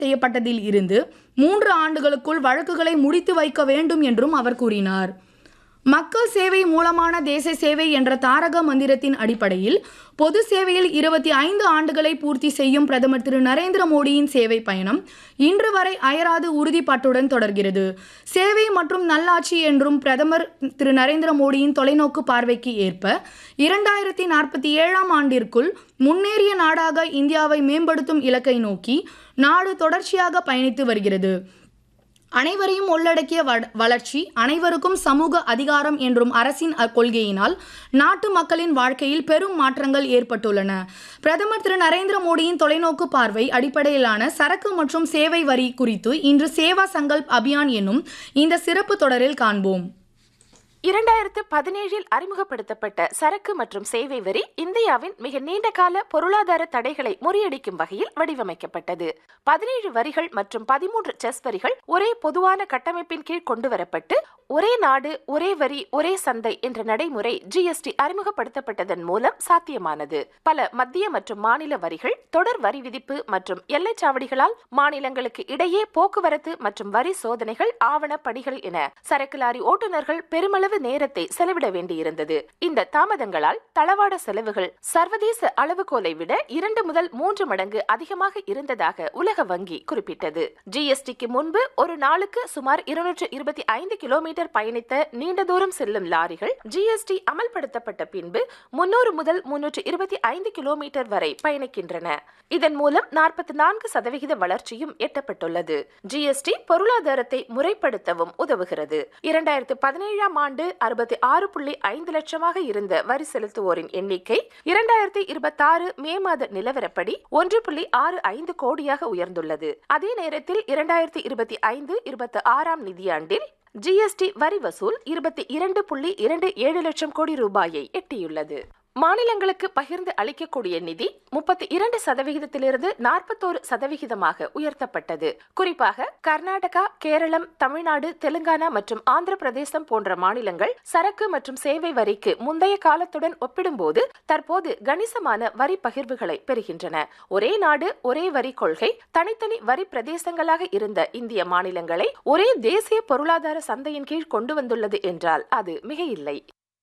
செய்யப்பட்டதில் இருந்து மூன்று ஆண்டுகளுக்குள் வழக்குகளை முடித்து வைக்க வேண்டும் என்றும் அவர் கூறினார் மக்கள் சேவை மூலமான தேச சேவை என்ற தாரக மந்திரத்தின் அடிப்படையில் பொது சேவையில் இருபத்தி ஐந்து ஆண்டுகளை பூர்த்தி செய்யும் பிரதமர் திரு நரேந்திர மோடியின் சேவை பயணம் இன்று வரை அயராது உறுதிப்பாட்டுடன் தொடர்கிறது சேவை மற்றும் நல்லாட்சி என்றும் பிரதமர் திரு நரேந்திர மோடியின் தொலைநோக்கு பார்வைக்கு ஏற்ப இரண்டாயிரத்தி நாற்பத்தி ஏழாம் ஆண்டிற்குள் முன்னேறிய நாடாக இந்தியாவை மேம்படுத்தும் இலக்கை நோக்கி நாடு தொடர்ச்சியாக பயணித்து வருகிறது அனைவரையும் உள்ளடக்கிய வ- வளர்ச்சி அனைவருக்கும் சமூக அதிகாரம் என்றும் அரசின் அ- கொள்கையினால் நாட்டு மக்களின் வாழ்க்கையில் பெரும் மாற்றங்கள் ஏற்பட்டுள்ளன பிரதமர் திரு நரேந்திர மோடியின் தொலைநோக்கு பார்வை அடிப்படையிலான சரக்கு மற்றும் சேவை வரி குறித்து இன்று சேவா சங்கல்ப் அபியான் என்னும் இந்த சிறப்பு தொடரில் காண்போம் இரண்டாயிரத்து பதினேழில் அறிமுகப்படுத்தப்பட்ட சரக்கு மற்றும் சேவை வரி இந்தியாவின் மிக நீண்ட கால பொருளாதார தடைகளை முறியடிக்கும் வகையில் வடிவமைக்கப்பட்டது பதினேழு வரிகள் மற்றும் பதிமூன்று செஸ் வரிகள் ஒரே பொதுவான கட்டமைப்பின் கீழ் கொண்டுவரப்பட்டு ஒரே நாடு ஒரே வரி ஒரே சந்தை என்ற நடைமுறை ஜிஎஸ்டி அறிமுகப்படுத்தப்பட்டதன் மூலம் சாத்தியமானது பல மத்திய மற்றும் மாநில வரிகள் தொடர் வரி விதிப்பு மற்றும் எல்லைச் சாவடிகளால் மாநிலங்களுக்கு இடையே போக்குவரத்து மற்றும் வரி சோதனைகள் ஆவண பணிகள் என சரக்கு லாரி ஓட்டுநர்கள் பெருமளவு நேரத்தை செலவிட வேண்டியிருந்தது இந்த தாமதங்களால் தளவாட செலவுகள் சர்வதேச அளவுகோலை விட இரண்டு முதல் மூன்று மடங்கு அதிகமாக இருந்ததாக உலக வங்கி குறிப்பிட்டது ஜிஎஸ்டிக்கு முன்பு ஒரு நாளுக்கு சுமார் இருநூற்று இருபத்தி ஐந்து கிலோமீட்டர் பயணித்த நீண்ட தூரம் செல்லும் லாரிகள் ஜிஎஸ்டி அமல்படுத்தப்பட்ட பின்பு முன்னூறு முதல் முன்னூற்று இருபத்தி ஐந்து கிலோமீட்டர் வரை பயணிக்கின்றன இதன் மூலம் நாற்பத்தி நான்கு சதவிகித வளர்ச்சியும் எட்டப்பட்டுள்ளது ஜிஎஸ்டி பொருளாதாரத்தை முறைப்படுத்தவும் உதவுகிறது இரண்டாயிரத்து பதினேழாம் ஆண்டு அறுபத்தி ஆறு புள்ளி ஐந்து லட்சமாக இருந்த வரி செலுத்துவோரின் எண்ணிக்கை இரண்டாயிரத்தி இருபத்தாறு மே மாத நிலவரப்படி ஒன்று புள்ளி ஆறு ஐந்து கோடியாக உயர்ந்துள்ளது அதே நேரத்தில் இரண்டாயிரத்தி இருபத்தி ஐந்து இருபத்தி ஆறாம் நிதியாண்டில் ஜிஎஸ்டி வரி வசூல் இருபத்தி இரண்டு புள்ளி இரண்டு ஏழு லட்சம் கோடி ரூபாயை எட்டியுள்ளது மாநிலங்களுக்கு பகிர்ந்து அளிக்கக்கூடிய நிதி முப்பத்தி இரண்டு சதவிகிதத்திலிருந்து நாற்பத்தோரு சதவிகிதமாக உயர்த்தப்பட்டது குறிப்பாக கர்நாடகா கேரளம் தமிழ்நாடு தெலுங்கானா மற்றும் ஆந்திர பிரதேசம் போன்ற மாநிலங்கள் சரக்கு மற்றும் சேவை வரிக்கு முந்தைய காலத்துடன் ஒப்பிடும்போது தற்போது கணிசமான வரி பகிர்வுகளை பெறுகின்றன ஒரே நாடு ஒரே வரி கொள்கை தனித்தனி வரி பிரதேசங்களாக இருந்த இந்திய மாநிலங்களை ஒரே தேசிய பொருளாதார சந்தையின் கீழ் கொண்டு வந்துள்ளது என்றால் அது மிக இல்லை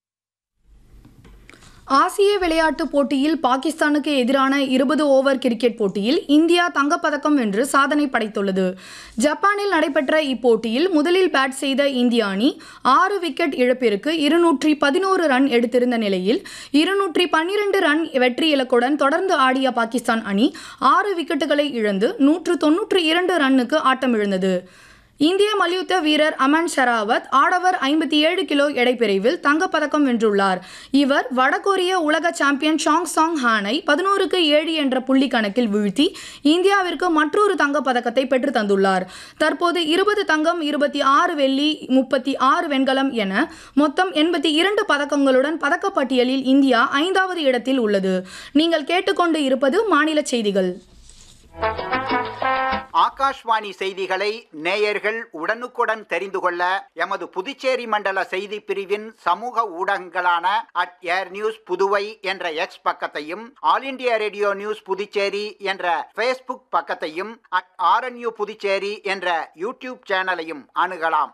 ஆசிய விளையாட்டுப் போட்டியில் பாகிஸ்தானுக்கு எதிரான இருபது ஓவர் கிரிக்கெட் போட்டியில் இந்தியா தங்கப்பதக்கம் வென்று சாதனை படைத்துள்ளது ஜப்பானில் நடைபெற்ற இப்போட்டியில் முதலில் பேட் செய்த இந்திய அணி ஆறு விக்கெட் இழப்பிற்கு இருநூற்றி பதினோரு ரன் எடுத்திருந்த நிலையில் இருநூற்றி பன்னிரண்டு ரன் வெற்றி இலக்குடன் தொடர்ந்து ஆடிய பாகிஸ்தான் அணி ஆறு விக்கெட்டுகளை இழந்து நூற்று தொன்னூற்றி இரண்டு ரன்னுக்கு ஆட்டமிழந்தது இந்திய மல்யுத்த வீரர் அமன் ஷராவத் ஆடவர் ஐம்பத்தி ஏழு கிலோ எடை பிரிவில் தங்கப்பதக்கம் வென்றுள்ளார் இவர் வடகொரிய உலக சாம்பியன் ஷாங் சாங் ஹானை பதினோருக்கு ஏழு என்ற புள்ளி கணக்கில் வீழ்த்தி இந்தியாவிற்கு மற்றொரு தங்கப்பதக்கத்தை பெற்று தந்துள்ளார் தற்போது இருபது தங்கம் இருபத்தி ஆறு வெள்ளி முப்பத்தி ஆறு வெண்கலம் என மொத்தம் எண்பத்தி இரண்டு பதக்கங்களுடன் பதக்கப்பட்டியலில் இந்தியா ஐந்தாவது இடத்தில் உள்ளது நீங்கள் கேட்டுக்கொண்டு இருப்பது மாநில செய்திகள் ஆகாஷ்வாணி செய்திகளை நேயர்கள் உடனுக்குடன் தெரிந்து கொள்ள எமது புதுச்சேரி மண்டல செய்தி பிரிவின் சமூக ஊடகங்களான அட் ஏர் நியூஸ் புதுவை என்ற எக்ஸ் பக்கத்தையும் all India radio news Puducherry என்ற ஃபேஸ்புக் பக்கத்தையும் அட் ஆர்என்யூ புதுச்சேரி என்ற யூடியூப் சேனலையும் அணுகலாம்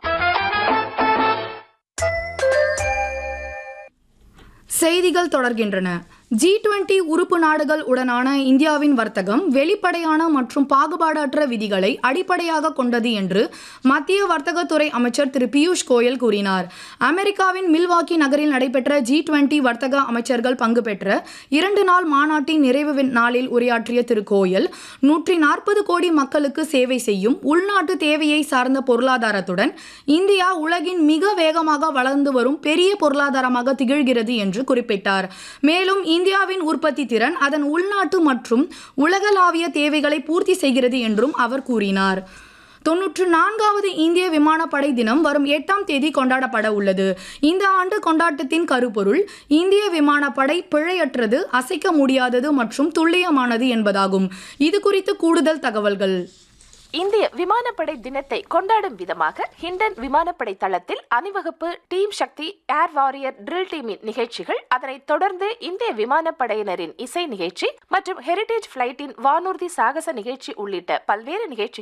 செய்திகள் தொடர்கின்றன ஜி டுவெண்டி உறுப்பு நாடுகள் உடனான இந்தியாவின் வர்த்தகம் வெளிப்படையான மற்றும் பாகுபாடற்ற விதிகளை அடிப்படையாக கொண்டது என்று மத்திய வர்த்தகத்துறை அமைச்சர் திரு பியூஷ் கோயல் கூறினார் அமெரிக்காவின் மில்வாக்கி நகரில் நடைபெற்ற ஜி டுவெண்டி வர்த்தக அமைச்சர்கள் பங்கு பெற்ற இரண்டு நாள் மாநாட்டின் நிறைவு வி- நாளில் உரையாற்றிய திரு கோயல் நூற்றி நாற்பது கோடி மக்களுக்கு சேவை செய்யும் உள்நாட்டு தேவையை சார்ந்த பொருளாதாரத்துடன் இந்தியா உலகின் மிக வேகமாக வளர்ந்து வரும் பெரிய பொருளாதாரமாக திகழ்கிறது என்று குறிப்பிட்டார் மேலும் இந்தியாவின் உற்பத்தி திறன் அதன் உள்நாட்டு மற்றும் உலகளாவிய தேவைகளை பூர்த்தி செய்கிறது என்றும் அவர் கூறினார் தொன்னூற்று நான்காவது இந்திய விமானப்படை தினம் வரும் எட்டாம் தேதி கொண்டாடப்பட உள்ளது இந்த ஆண்டு கொண்டாட்டத்தின் கருப்பொருள் இந்திய விமானப்படை பிழையற்றது அசைக்க முடியாதது மற்றும் துல்லியமானது என்பதாகும் இது குறித்து கூடுதல் தகவல்கள் இந்திய விமானப்படை தினத்தை கொண்டாடும் விதமாக ஹிண்டன் விமானப்படை தளத்தில் அணிவகுப்பு team Shakti air warrior drill டீமின் நிகழ்ச்சிகள் அதனைத் தொடர்ந்து இந்திய விமானப்படையினரின் இசை நிகழ்ச்சி மற்றும் ஹெரிடேஜ் பிளைட்டின் வானூர்தி சாகச நிகழ்ச்சி உள்ளிட்ட பல்வேறு நிகழ்ச்சிகள்